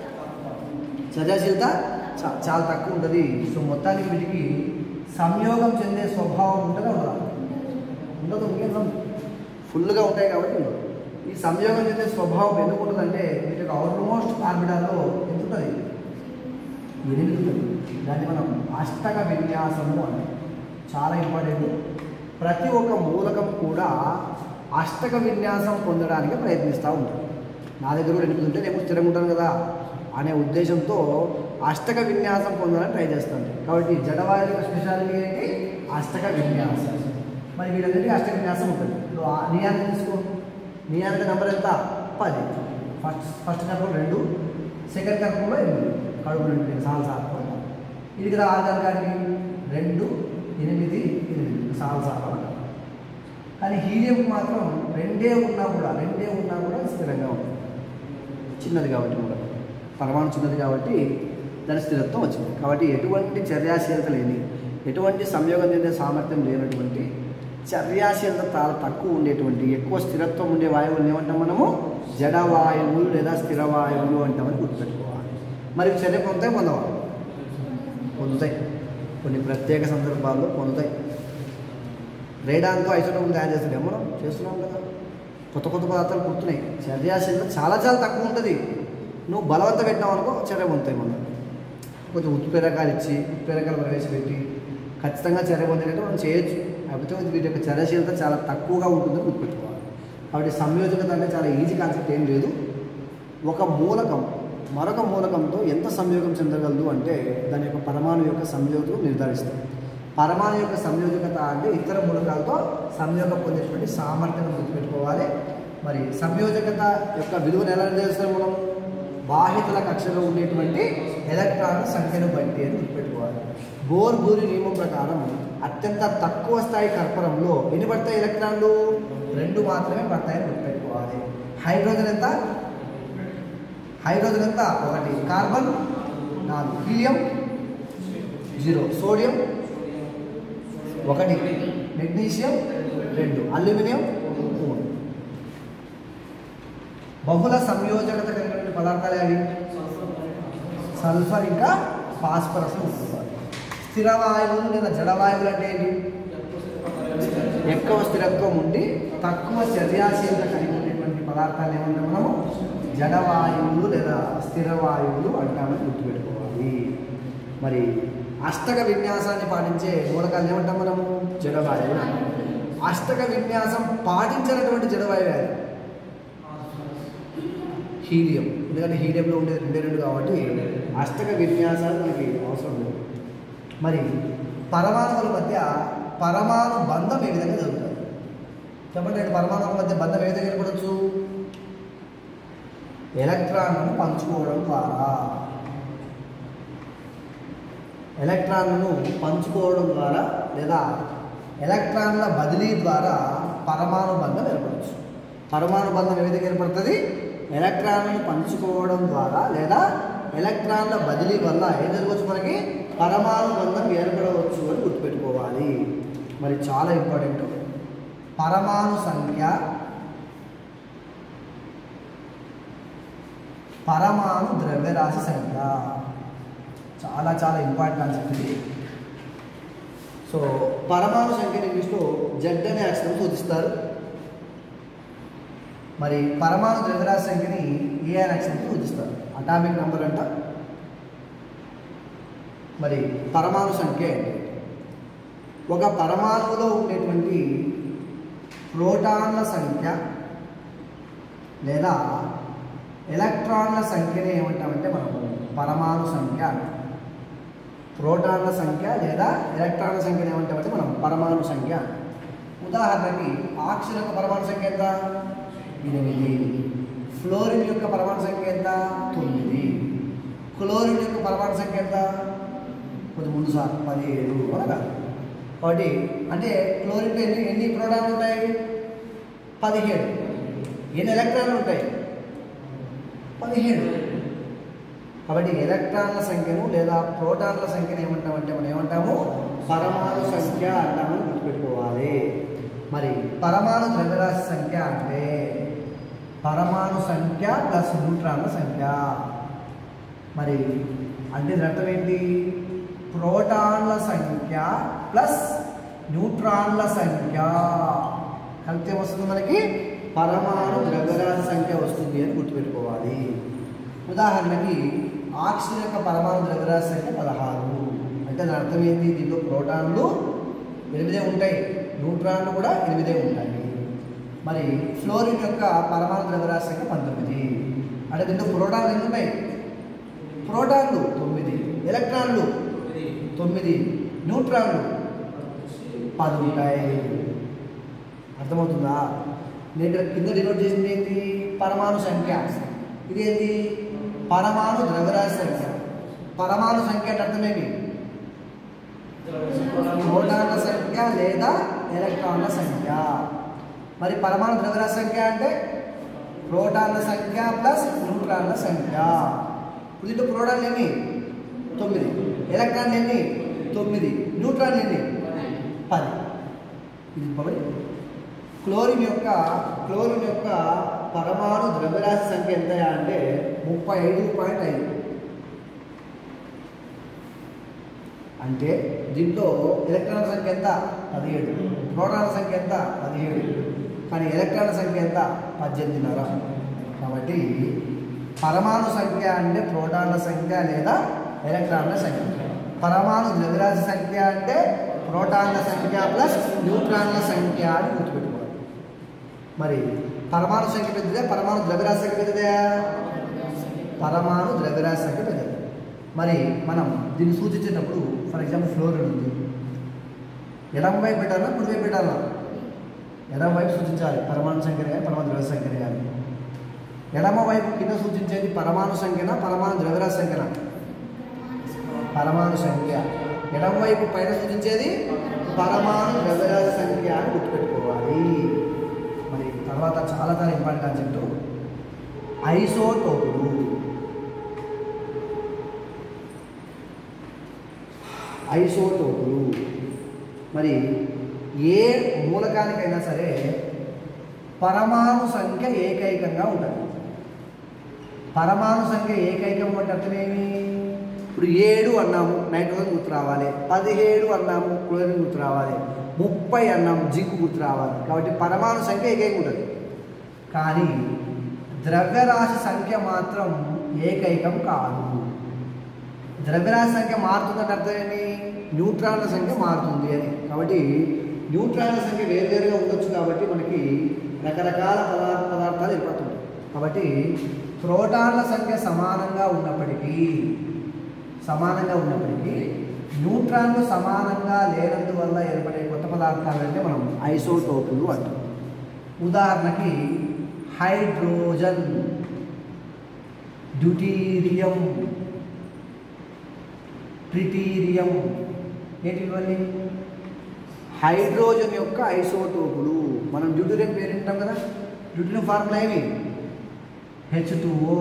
చర్యాశీలత చా- చాలా తక్కువ ఉంటుంది సో మొత్తానికి వీటికి సంయోగం చెందే స్వభావం ఉంటుందా ఉండదా ఉండదు ఇంకేం ఫుల్గా ఉంటాయి కాబట్టి ఉండదు ఈ సంయోగం చెందే స్వభావం ఎందుకు ఉంటుందంటే వీటి ఆల్మోస్ట్ ఆర్బిటాల్లో ఎంత ఉంటుంది ఎనిమిది ఉంటుంది దాన్ని మనం అష్టక విన్యాసము అంటాం చాలా ఇంపార్టెంట్ ప్రతి ఒక్క మూలకం కూడా అష్టక విన్యాసం పొందడానికి ప్రయత్నిస్తూ ఉంటుంది నా దగ్గర కూడా ఎనిమిది ఉంటే నేను కూడా స్థిరంగా ఉంటాను కదా అనే ఉద్దేశంతో అష్టక విన్యాసం పొందాలని ట్రై చేస్తాను కాబట్టి జడవాయుల యొక్క స్పెషాలిటీ ఏంటి అష్టక విన్యాసం మరి వీళ్ళందరికీ అష్టక విన్యాసం ఉంటుంది ఇప్పుడు ఆ నియాన్ని తీసుకో నియానికి నెంబర్ ఎంత పది ఫస్ట్ ఫస్ట్ కర్పం రెండు సెకండ్ కర్పంలో ఎనిమిది కడుపు రెండు సాల్ సార్ ఇది కదా ఆధారానికి రెండు ఎనిమిది ఎనిమిది సాల్ సార్ అంటారు కానీ హీలియం మాత్రం రెండే ఉన్నా కూడా రెండే ఉన్నా కూడా స్థిరంగా ఉంటుంది చిన్నది కాబట్టి కూడా పరమాణు చిన్నది కాబట్టి దాని స్థిరత్వం వచ్చింది కాబట్టి ఎటువంటి చర్యాశీలత లేని ఎటువంటి సంయోగం చెందే సామర్థ్యం లేనటువంటి చర్యాశీలత చాలా తక్కువ ఉండేటువంటి ఎక్కువ స్థిరత్వం ఉండే వాయువులు ఏమంటాం మనము జడ వాయువులు లేదా స్థిర వాయువులు అంటామని గుర్తుపెట్టుకోవాలి మరి ఇవి చర్య పొందుతాయి పొందవా పొందుతాయి కొన్ని ప్రత్యేక సందర్భాల్లో పొందుతాయి రేడాన్తో ఐసోటోపులు తయారు చేస్తున్నాం మనం చేస్తున్నాం కదా కొత్త కొత్త పదార్థాలు పుడుతున్నాయి చర్యాశీలత చాలా చాలా తక్కువ ఉంటుంది నువ్వు బలవంత పెట్టినావు అనుకో చర్య పొందుతాయి మనం కొంచెం ఉత్ప్రేరకాలు ఇచ్చి ఉత్ప్రేరకాలు ప్రవేశపెట్టి ఖచ్చితంగా చర్య పొందేటట్టు మనం చేయొచ్చు కాకపోతే వీటి యొక్క చర్యశీలత చాలా తక్కువగా ఉంటుందని గుర్తుపెట్టుకోవాలి కాబట్టి సంయోజకత అంటే చాలా ఈజీ కాన్సెప్ట్ ఏం లేదు ఒక మూలకం మరొక మూలకంతో ఎంత సంయోగం చెందగలదు అంటే దాని యొక్క పరమాణు యొక్క సంయోగం నిర్ధారిస్తుంది పరమాణు యొక్క సంయోజకత అంటే ఇతర మూలకాలతో సంయోగం పొందేటువంటి సామర్థ్యం గుర్తుపెట్టుకోవాలి మరి సంయోజకత యొక్క విలువను ఎలా నిర్ధారిస్తాం మనం బాహితుల కక్షలో ఉండేటువంటి ఎలక్ట్రాన్ సంఖ్యను బట్టి అని గుర్తుపెట్టుకోవాలి బోర్ బూరి నియమం ప్రకారం అత్యంత తక్కువ స్థాయి కర్పరంలో ఎన్ని పడతాయి ఎలక్ట్రాన్లు రెండు మాత్రమే పడతాయని గుర్తుపెట్టుకోవాలి హైడ్రోజన్ ఎంత హైడ్రోజన్ ఎంత ఒకటి కార్బన్ నాలుగు హీలియం జీరో సోడియం ఒకటి మెగ్నీషియం రెండు అల్యూమినియం మూడు బహుళ సంయోజకత కలిగినటువంటి పదార్థాలు అవి సల్ఫర్ ఇంకా ఫాస్ఫరస్ ఉంచుకోవాలి స్థిర వాయువులు లేదా జడవాయువులు అంటే ఏంటి ఎక్కువ స్థిరత్వం ఉండి తక్కువ చర్యాశీలత కలిగి ఉండేటువంటి పదార్థాలు ఏమంటాం మనము జడవాయువులు లేదా స్థిర వాయువులు అంటామని గుర్తుపెట్టుకోవాలి మరి అష్టక విన్యాసాన్ని పాటించే మూలకాలు ఏమంటాం మనము జడవాయువులు అంటాం. అష్టక విన్యాసం పాటించినటువంటి జడవాయువు అది హీలియం ఎందుకంటే హీలియంలో ఉండేది రెండే రెండు కాబట్టి అష్టక విన్యాసాలు మనకి అవసరం లేదు మరి పరమాణువుల మధ్య పరమాణు బంధం ఏ విధంగా జరుగుతుంది చెప్పండి రెండు పరమాణువుల మధ్య బంధం ఏ విధంగా ఏర్పడవచ్చు ఎలక్ట్రాన్లను పంచుకోవడం ద్వారా ఎలక్ట్రాన్లను పంచుకోవడం ద్వారా లేదా ఎలక్ట్రాన్ల బదిలీ ద్వారా పరమాణు బంధం ఏర్పడవచ్చు పరమాణు బంధం ఏ విధంగా ఏర్పడుతుంది ఎలక్ట్రాన్లను పంచుకోవడం ద్వారా లేదా ఎలక్ట్రాన్ల బదిలీ వల్ల ఏం జరగవచ్చు మనకి పరమాణు బంధం ఏర్పడవచ్చు అని గుర్తుపెట్టుకోవాలి మరి చాలా ఇంపార్టెంట్ పరమాణు సంఖ్య పరమాణు ద్రవ్యరాశి సంఖ్య చాలా చాలా ఇంపార్టెంట్ కాన్సెప్ట్ ఇది సో పరమాణు సంఖ్యను ఇంగ్లీష్లో జెడ్ అనే అక్షరం సూచిస్తారు మరి పరమాణు ద్రవ్యరాశి సంఖ్యని ఏ అనే అక్షరంతో సూచిస్తారు అటామిక్ నంబర్ అంట మరి పరమాణు సంఖ్య ఏంటి ఒక పరమాణువులో ఉండేటువంటి ప్రోటాన్ల సంఖ్య లేదా ఎలక్ట్రాన్ల సంఖ్యని ఏమంటామంటే మనము పరమాణు సంఖ్య అంటాం ప్రోటాన్ల సంఖ్య లేదా ఎలక్ట్రాన్ల సంఖ్యని ఏమంటామంటే మనం పరమాణు సంఖ్య అంటాం. ఉదాహరణకి ఆక్సిజన్ యొక్క పరమాణు సంఖ్య ఎంత ఎనిమిది ఫ్లోరిన్ యొక్క పరమాణు సంఖ్య ఎంత తొమ్మిది క్లోరిన్ యొక్క పరమాణు సంఖ్య ఎంత కొంచెం ముందు సార్ పదిహేడు అనగా కాబట్టి అంటే క్లోరిన్లో ఎన్ని ఎన్ని ప్రోటాన్లు ఉంటాయి పదిహేడు ఎన్ని ఎలక్ట్రాన్లు ఉంటాయి పదిహేడు కాబట్టి ఎలక్ట్రాన్ల సంఖ్యను లేదా ప్రోటాన్ల సంఖ్యను ఏమంటామంటే మనం ఏమంటాము పరమాణు సంఖ్య అంటామని గుర్తుపెట్టుకోవాలి మరి పరమాణు ద్రవ్యరాశి సంఖ్య అంటే పరమాణు సంఖ్య ప్లస్ న్యూట్రాన్ల సంఖ్య మరి అంటే దీని అర్థం ఏంటి ప్రోటాన్ల సంఖ్య ప్లస్ న్యూట్రాన్ల సంఖ్య కలిపితే వస్తుంది మనకి పరమాణు ద్రవ్యరాశి సంఖ్య వస్తుంది అని గుర్తుపెట్టుకోవాలి ఉదాహరణకి ఆక్సిజన్ యొక్క పరమాణు ద్రవ్యరాశి సంఖ్య పదహారు అంటే దాని అర్థం ఏంటి దీంట్లో ప్రోటాన్లు ఎనిమిదే ఉంటాయి న్యూట్రాన్లు కూడా ఎనిమిదే ఉంటాయి మరి ఫ్లోరిన్ యొక్క పరమాణు ద్రవ్యరాశి సంఖ్య పంతొమ్మిది అంటే దీంట్లో ప్రోటాన్లు ఎన్ని ఉన్నాయి ప్రోటాన్లు తొమ్మిది ఎలక్ట్రాన్లు తొమ్మిది న్యూట్రాన్లు పది ఉంటాయి అర్థమవుతుందా నేను ఇక్కడ కింద డినోట్ చేసింది ఏంటి పరమాణు సంఖ్య ఇదేంటి పరమాణు ద్రవ్యరాశి సంఖ్య పరమాణు సంఖ్య అంటే అర్థమేమి ప్రోటాన్ల సంఖ్య లేదా ఎలక్ట్రాన్ల సంఖ్య మరి పరమాణు ద్రవ్యరాశి సంఖ్య అంటే ప్రోటాన్ల సంఖ్య ప్లస్ న్యూట్రాన్ల సంఖ్య ఇప్పుడు దీంట్లో ప్రోటాన్లు ఎన్ని తొమ్మిది ఎలక్ట్రాన్లు ఎన్ని తొమ్మిది న్యూట్రాన్లు ఎన్ని పది ఇది పవర్ క్లోరిన్ యొక్క క్లోరిన్ యొక్క పరమాణు ద్రవ్యరాశి సంఖ్య ఎంత అంటే ముప్పై ఐదు పాయింట్ ఐదు అంటే దీంట్లో ఎలక్ట్రాన్ల సంఖ్య ఎంత పదిహేడు ప్రోటాన్ల సంఖ్య ఎంత పదిహేడు కానీ ఎలక్ట్రాన్ల సంఖ్య ఎంత పద్దెనిమిదిన్నర కాబట్టి పరమాణు సంఖ్య అంటే ప్రోటాన్ల సంఖ్య లేదా ఎలక్ట్రాన్ల సంఖ్య పరమాణు ద్రవ్యరాశి సంఖ్య అంటే ప్రోటాన్ల సంఖ్య ప్లస్ న్యూట్రాన్ల సంఖ్య అని గుర్తుపెట్టుకోవాలి మరి పరమాణు సంఖ్య పెద్దదే పరమాణు ద్రవ్యరాశి సంఖ్య పెద్దదే పరమాణు ద్రవ్యరాశి సంఖ్య పెద్దది మరి మనం దీన్ని సూచించేటప్పుడు ఫర్ ఎగ్జాంపుల్ ఫ్లోరిన్ ఉంది ఎడమ వైపు పెట్టాలా కుడి వైపు పెట్టాలా ఎడమ వైపు సూచించాలి పరమాణు సంఖ్య కానీ పరమాణు ద్రవ్య సంఖ్య కానీ ఎడమ వైపు కింద సూచించేది పరమాణు సంఖ్యనా పరమాణు ద్రవ్యరాశి సంఖ్యనా పరమాణు సంఖ్య ఎడమ వైపు పైన సూచించేది పరమాణు ద్రవ్యరాశి సంఖ్య అని గుర్తుపెట్టుకోవాలి మరి తర్వాత చాలా చాలా ఇంపార్టెంట్ కాన్సెప్ట్ ఐసోటోపులు ఐసోటోపులు మరి ఏ మూలకానికైనా సరే పరమాణు సంఖ్య ఏకైకంగా ఉంటుంది పరమాణు సంఖ్య ఏకైకం అంటే అర్థమేమి ఇప్పుడు ఏడు అన్నాము నైట్రోజన్ గుర్తు రావాలి పదిహేడు అన్నాము క్లోరిన్ గుర్తు రావాలి ముప్పై అన్నాము జింక్ గుర్తు రావాలి కాబట్టి పరమాణు సంఖ్య ఏకైకం ఉంటుంది కానీ ద్రవ్యరాశి సంఖ్య మాత్రం ఏకైకం కాదు ద్రవ్యరాశి సంఖ్య మారుతుందంటే అర్థం ఏంటి న్యూట్రాన్ల సంఖ్య మారుతుంది అని కాబట్టి న్యూట్రాన్ల సంఖ్య వేరువేరుగా ఉండొచ్చు కాబట్టి మనకి రకరకాల పదార్థ పదార్థాలు ఏర్పడుతుంటాయి కాబట్టి ప్రోటాన్ల సంఖ్య సమానంగా ఉన్నప్పటికీ సమానంగా ఉన్నప్పటికీ న్యూట్రాన్లు సమానంగా లేనందువల్ల ఏర్పడే కొత్త పదార్థాలంటే మనం ఐసోటోపులు అంటాం ఉదాహరణకి హైడ్రోజన్ డ్యూటీరియం ట్రిటీరియం ఏంటి ఇవన్నీ హైడ్రోజన్ యొక్క ఐసోటోపులు మనం డ్యూటీరియం పేరు వింటాం కదా డ్యూటీరియం ఫార్ములా ఏమి హెచ్ టూఓ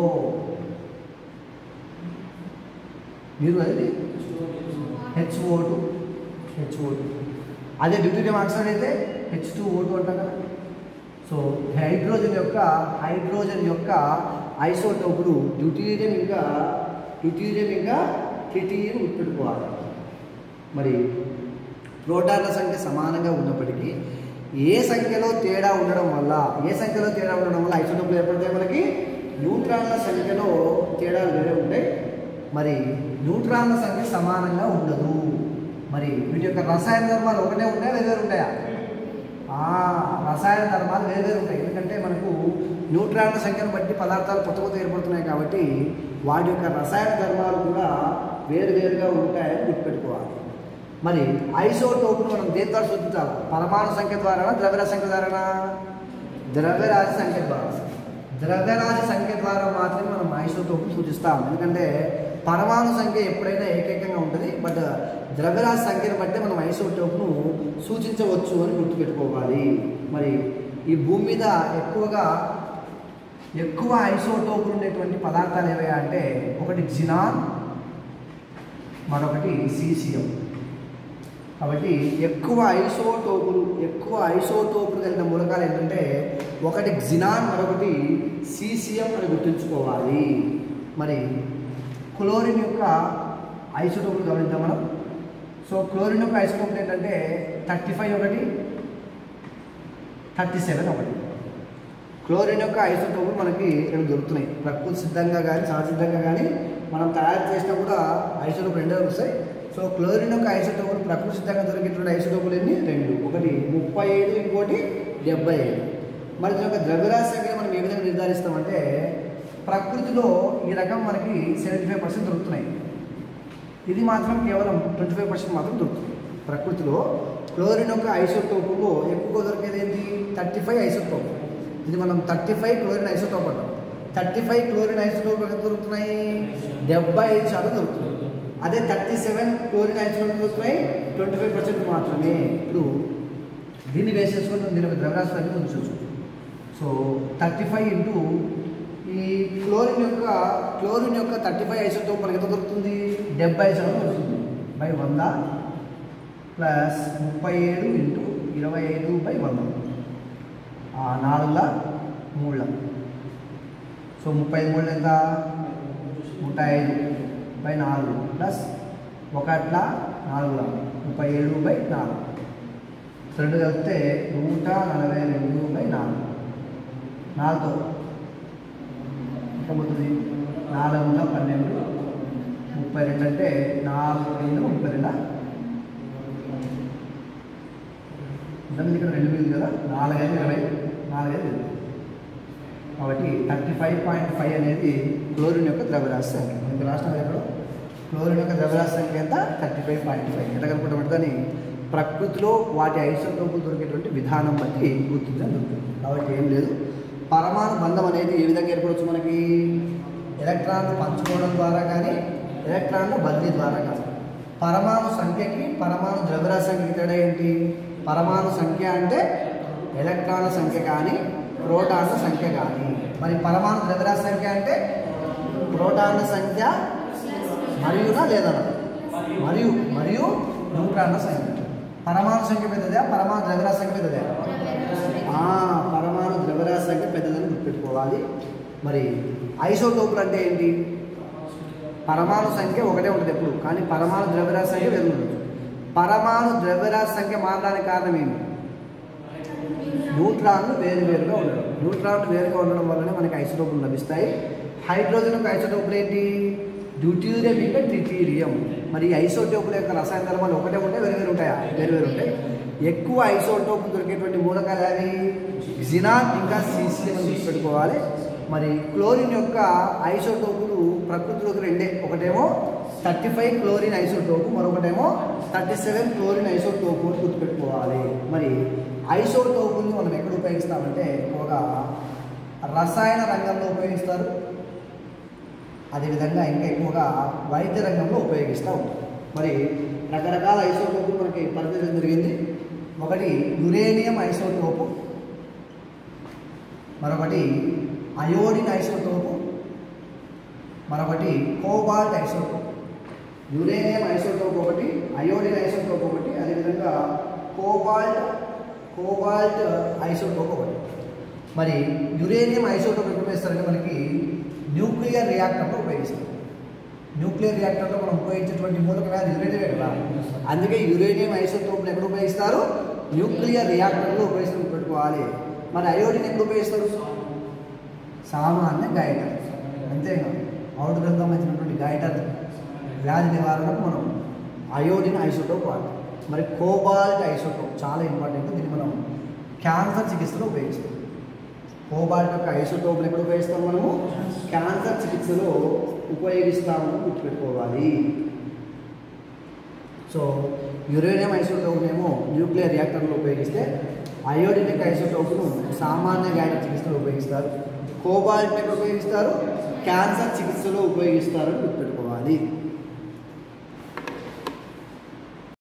మీరు అది హెచ్ఓ టూ హెచ్ఓ టూ అదే డ్యూటీరియం ఆక్సైడ్ అయితే హెచ్ టూ ఓ టూ అంటాం కదా సో హైడ్రోజన్ యొక్క హైడ్రోజన్ యొక్క ఐసోటోపులు డ్యూటీరియం ఇంకా డ్యూటీరియం ఇంకా ట్రిటీరియం గుర్తుపెట్టుకోవాలి మరి ప్రోటాన్ల సంఖ్య సమానంగా ఉన్నప్పటికీ ఏ సంఖ్యలో తేడా ఉండడం వల్ల ఏ సంఖ్యలో తేడా ఉండడం వల్ల ఐసోటోపులు ఏర్పడతాయి మనకి న్యూట్రాన్ల సంఖ్యలో తేడాలు వేరే ఉంటాయి మరి న్యూట్రాన్ల సంఖ్య సమానంగా ఉండదు మరి వీటి యొక్క రసాయన ధర్మాలు ఒకటే ఉంటాయా వేరే ఉంటాయా ఆ, రసాయన ధర్మాలు వేరు వేరు ఉంటాయి ఎందుకంటే మనకు న్యూట్రాన్ల సంఖ్యను బట్టి పదార్థాలు కొత్త కొత్త ఏర్పడుతున్నాయి కాబట్టి వాటి యొక్క రసాయన ధర్మాలు కూడా వేరు వేరుగా ఉంటాయని గుర్తుపెట్టుకోవాలి మరి ఐసోటోప్ను మనం దేని ద్వారా సూచించాలి పరమాణు సంఖ్య ద్వారానా ద్రవ్యరాశి సంఖ్య ద్వారానా ద్రవ్యరాశి సంఖ్య ద్వారా ద్రవ్యరాశి సంఖ్య ద్వారా మాత్రమే మనం ఐసోటోప్ను సూచిస్తాం ఎందుకంటే పరమాణు సంఖ్య ఎప్పుడైనా ఏకైకంగా ఉంటుంది బట్ ద్రవ్యరాశి సంఖ్యను బట్టి మనం ఐసోటోప్ను సూచించవచ్చు అని గుర్తుపెట్టుకోవాలి మరి ఈ భూమి మీద ఎక్కువగా ఎక్కువ ఐసోటోపులు ఉండేటువంటి పదార్థాలు ఏవయ్యా అంటే ఒకటి జినాన్ మరొకటి సీసియం కాబట్టి ఎక్కువ ఐసోటోపులు ఎక్కువ ఐసోటోపులు కలిగిన మూలకాలు ఏంటంటే ఒకటి జినాన్ మరొకటి సీసియం అని గుర్తుంచుకోవాలి మరి క్లోరిన్ యొక్క ఐసోటోపులు గమనిద్దాం మనం సో క్లోరిన్ యొక్క ఐసోటోపులు ఏంటంటే థర్టీ ఫైవ్ ఒకటి థర్టీ సెవెన్ ఒకటి క్లోరిన్ యొక్క ఐసోటోపులు మనకి ఇక్కడ దొరుకుతున్నాయి ప్రకృతి సిద్ధంగా కానీ సహసిద్ధంగా కానీ మనం తయారు చేసినా కూడా ఐసోటోపులు రెండే వస్తాయి సో క్లోరిన్ యొక్క ఐసోటోపులు ప్రకృతి సిద్ధంగా దొరికేటువంటి ఐసోటోపులు ఎన్ని రెండు ఒకటి ముప్పై ఐదు ఇంకోటి డెబ్బై ఐదు మరి దీని యొక్క ద్రవ్యరాశి సంఖ్య మనం ఏ విధంగా నిర్ధారిస్తామంటే ప్రకృతిలో ఈ రకం మనకి సెవెంటీ ఫైవ్ పర్సెంట్ దొరుకుతున్నాయి ఇది మాత్రం కేవలం ట్వంటీ ఫైవ్ పర్సెంట్ మాత్రం దొరుకుతుంది ప్రకృతిలో క్లోరిన్ యొక్క ఐసోటోపులో ఎక్కువగా దొరికేది ఏంటి థర్టీ ఫైవ్ ఐసోటోప్ ఇది మనం థర్టీ ఫైవ్ క్లోరిన్ ఐసోటోప్ అంటాం థర్టీ ఫైవ్ క్లోరిన్ ఐసోటోప్ ఎంత దొరుకుతున్నాయి డెబ్బై ఐదు శాతం దొరుకుతున్నాయి అదే థర్టీ సెవెన్ క్లోరిన్ ఐసోటోప్ దొరుకుతున్నాయి ట్వంటీ ఫైవ్ పర్సెంట్ మాత్రమే ఇప్పుడు దీన్ని వేసేసుకొని దీని యొక్క ద్రవ్యరాశి ఉంచవచ్చు సో థర్టీ ఫైవ్ ఇంటూ ఈ క్లోరిన్ యొక్క క్లోరిన్ యొక్క థర్టీ ఫైవ్ ఐసోటోప్ మనకి ఎంత దొరుకుతుంది డెబ్బై శాతం దొరుకుతుంది బై వంద ప్లస్ ముప్పై ఏడు ఇంటూ ఇరవై ఐదు బై వంద ఆ నాలుగుల మూడుల సో ముప్పై ఐదు మూడు ఎంత నూట ఐదు బై నాలుగు ప్లస్ ఒకట్ల నాలుగుల ముప్పై ఏడు బై నాలుగు రెండు కలిపితే నూట నలభై రెండు బై నాలుగు నాలుగు ఎంత పోతుంది నాలుగు వందల పన్నెండు ముప్పై రెండు అంటే నాలుగు రెండు ముప్పై రెండా ఇంతమంది ఇక్కడ రెండు వేలు కదా నాలుగైదు ఇరవై నాలుగైదు ఇరవై కాబట్టి థర్టీ ఫైవ్ పాయింట్ ఫైవ్ అనేది క్లోరిన్ యొక్క ద్రవ్యరాశి సంఖ్య మనకి రాష్ట్రం ఎక్కడ క్లోరిన్ యొక్క ద్రవ్యరాశి సంఖ్య ఎంత థర్టీ ఫైవ్ పాయింట్ ఫైవ్ ఎంత కనుకుంటామంటే దాన్ని ప్రకృతిలో వాటి ఐసోటోపులు దొరికేటువంటి విధానం బట్టి గుర్తించడం దొరుకుతుంది కాబట్టి ఏం లేదు పరమాణు బంధం అనేది ఏ విధంగా ఏర్పడవచ్చు మనకి ఎలక్ట్రాన్లు పంచుకోవడం ద్వారా కానీ ఎలక్ట్రాన్లు బదిలీ ద్వారా కాదు పరమాణు సంఖ్యకి పరమాణు ద్రవ్యరాశి సంఖ్యకి తేడా ఏంటి పరమాణు సంఖ్య అంటే ఎలక్ట్రాన్ల సంఖ్య కానీ ప్రోటాన్ల సంఖ్య కానీ మరి పరమాణు ద్రవ్యరాశి సంఖ్య అంటే ప్రోటాన్ల సంఖ్య మరియునా లేదా మరియు మరియు న్యూట్రాన్ల సంఖ్య పరమాణు సంఖ్య పెద్దదా పరమాణు ద్రవ్యరాశి సంఖ్య పెద్దదా ఆ, పరమాణు ద్రవ్యరాశి సంఖ్య పెద్దదని గుర్తుపెట్టుకోవాలి మరి ఐసోటోపులు అంటే ఏంటి పరమాణు సంఖ్య ఒకటే ఉంటుంది ఎప్పుడు కానీ పరమాణు ద్రవ్యరాశి సంఖ్య వేరు ఉండదు పరమాణు ద్రవ్యరాశి సంఖ్య మారడానికి కారణం ఏంటి న్యూట్రాన్లు వేరు వేరుగా ఉండడం న్యూట్రాన్లు వేరుగా ఉండడం వల్లనే మనకి ఐసోటోపులు లభిస్తాయి హైడ్రోజన్ యొక్క ఐసోటోపులు ఏంటి డ్యూటీరియం ఇంకా ట్రిటీరియం మరి ఈ ఐసోటోపుల యొక్క రసాయన ధర్మాలు ఒకటే ఉంటాయి వేరు వేరు ఉంటాయా వేరు వేరు ఉంటాయి ఎక్కువ ఐసోటోపులు దొరికేటువంటి మూలకాలు అవి జినాన్ ఇంకా సీసియం అని గుర్తుపెట్టుకోవాలి మరి క్లోరిన్ యొక్క ఐసోటోపులు ప్రకృతిలోకి రెండే ఒకటేమో థర్టీ ఫైవ్ క్లోరిన్ ఐసోటోపు మరొకటేమో థర్టీ సెవెన్ క్లోరిన్ ఐసోటోపు అని గుర్తుపెట్టుకోవాలి మరి ఐసోటోపుల్ని మనం ఎక్కడ ఉపయోగిస్తామంటే ఎక్కువగా రసాయన రంగంలో ఉపయోగిస్తారు అదేవిధంగా ఇంకా ఎక్కువగా వైద్య రంగంలో ఉపయోగిస్తూ ఉంటారు మరి రకరకాల ఐసోటోపులు మనకి పరిచయం జరిగింది ఒకటి యురేనియం ఐసోటోపు మరొకటి అయోడిన్ ఐసోటోపు మరొకటి కోబాల్ట్ ఐసోటోప్ యురేనియం ఐసోటోప్ ఒకటి అయోడిన్ ఐసోటోప్ ఒకటి అదేవిధంగా కోబాల్ట్ కోబాల్ట్ ఐసోటోప్ ఒకటి మరి యురేనియం ఐసోటోప్ ఎప్పుడు ఉపయోగిస్తారంటే మనకి న్యూక్లియర్ రియాక్టర్లో ఉపయోగిస్తారు న్యూక్లియర్ రియాక్టర్లో మనం ఉపయోగించేటువంటి మూలకం అది యురేనియం కదా అందుకే యురేనియం ఐసోటోప్ని ఎక్కడ ఉపయోగిస్తారు న్యూక్లియర్ రియాక్టర్లో ఉపయోగిస్తారు పెట్టుకోవాలి మరి అయోడిన్ ఎక్కడ ఉపయోగిస్తారు సామాన్య గైటర్ అంతేగా ఔషధం సంబంధించినటువంటి గైటర్ వ్యాధి నివారణకు మనం అయోడిన్ ఐసోటోప్ వాడతాం మరి కోబాల్ట్ ఐసోటోప్ చాలా ఇంపార్టెంట్ దీన్ని మనం క్యాన్సర్ చికిత్సలో ఉపయోగిస్తాం కోబాల్ట్ యొక్క ఐసోటోప్లు ఎక్కడ ఉపయోగిస్తాం మనము క్యాన్సర్ చికిత్సలో ఉపయోగిస్తామని గుర్తుపెట్టుకోవాలి సో యురేనియం ఐసోటోప్నేమో న్యూక్లియర్ రియాక్టర్లో ఉపయోగిస్తే అయోడినిక్ ఐసోటోప్ను సామాన్య గాయన చికిత్సలో ఉపయోగిస్తారు కోబాల్ట్ ఎక్కడ ఉపయోగిస్తారు క్యాన్సర్ చికిత్సలో ఉపయోగిస్తారని గుర్తుపెట్టుకోవాలి